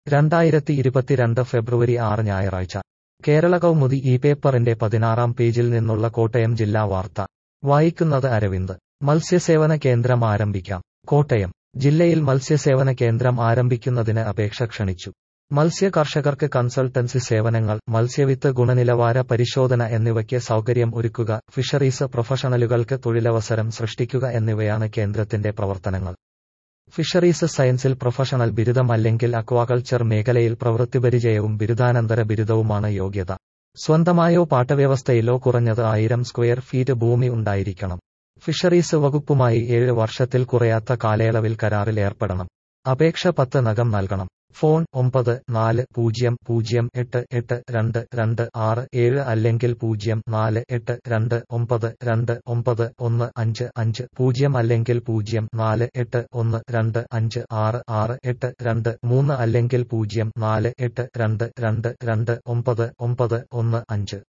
രണ്ടായിരത്തി ഇരുപത്തിരണ്ട് ഫെബ്രുവരി ആറ് ഞായറാഴ്ച കേരള കൗമുദി ഈ പേപ്പറിന്റെ പതിനാറാം പേജിൽ നിന്നുള്ള കോട്ടയം ജില്ലാ വാർത്ത വായിക്കുന്നത് അരവിന്ദ് മത്സ്യസേവന കേന്ദ്രം ആരംഭിക്കാം കോട്ടയം ജില്ലയിൽ മത്സ്യസേവന കേന്ദ്രം ആരംഭിക്കുന്നതിന് അപേക്ഷ ക്ഷണിച്ചു മത്സ്യ കർഷകർക്ക് കൺസൾട്ടൻസി സേവനങ്ങൾ മത്സ്യവിത്ത് ഗുണനിലവാര പരിശോധന എന്നിവയ്ക്ക് സൗകര്യം ഒരുക്കുക ഫിഷറീസ് പ്രൊഫഷണലുകൾക്ക് തൊഴിലവസരം സൃഷ്ടിക്കുക എന്നിവയാണ് കേന്ദ്രത്തിന്റെ പ്രവർത്തനങ്ങൾ ഫിഷറീസ് സയൻസിൽ പ്രൊഫഷണൽ ബിരുദം അല്ലെങ്കിൽ അക്വാകൾച്ചർ മേഖലയിൽ പ്രവൃത്തിപരിചയവും ബിരുദാനന്തര ബിരുദവുമാണ് യോഗ്യത സ്വന്തമായോ പാട്ടവ്യവസ്ഥയിലോ കുറഞ്ഞത് ആയിരം സ്ക്വയർ ഫീറ്റ് ഭൂമി ഉണ്ടായിരിക്കണം ഫിഷറീസ് വകുപ്പുമായി ഏഴ് വർഷത്തിൽ കുറയാത്ത കാലയളവിൽ കരാറിൽ ഏർപ്പെടണം അപേക്ഷ പത്ത് നകം നൽകണം ഫോൺ ഒമ്പത് നാല് പൂജ്യം പൂജ്യം എട്ട് എട്ട് രണ്ട് രണ്ട് ആറ് ഏഴ് അല്ലെങ്കിൽ പൂജ്യം നാല് എട്ട് രണ്ട് ഒമ്പത് രണ്ട് ഒമ്പത് ഒന്ന് അഞ്ച് അഞ്ച് പൂജ്യം അല്ലെങ്കിൽ പൂജ്യം നാല് എട്ട് ഒന്ന് രണ്ട് അഞ്ച് ആറ് ആറ് എട്ട് രണ്ട് മൂന്ന് അല്ലെങ്കിൽ പൂജ്യം നാല് എട്ട് രണ്ട് രണ്ട് രണ്ട് ഒമ്പത് ഒമ്പത് ഒന്ന് അഞ്ച്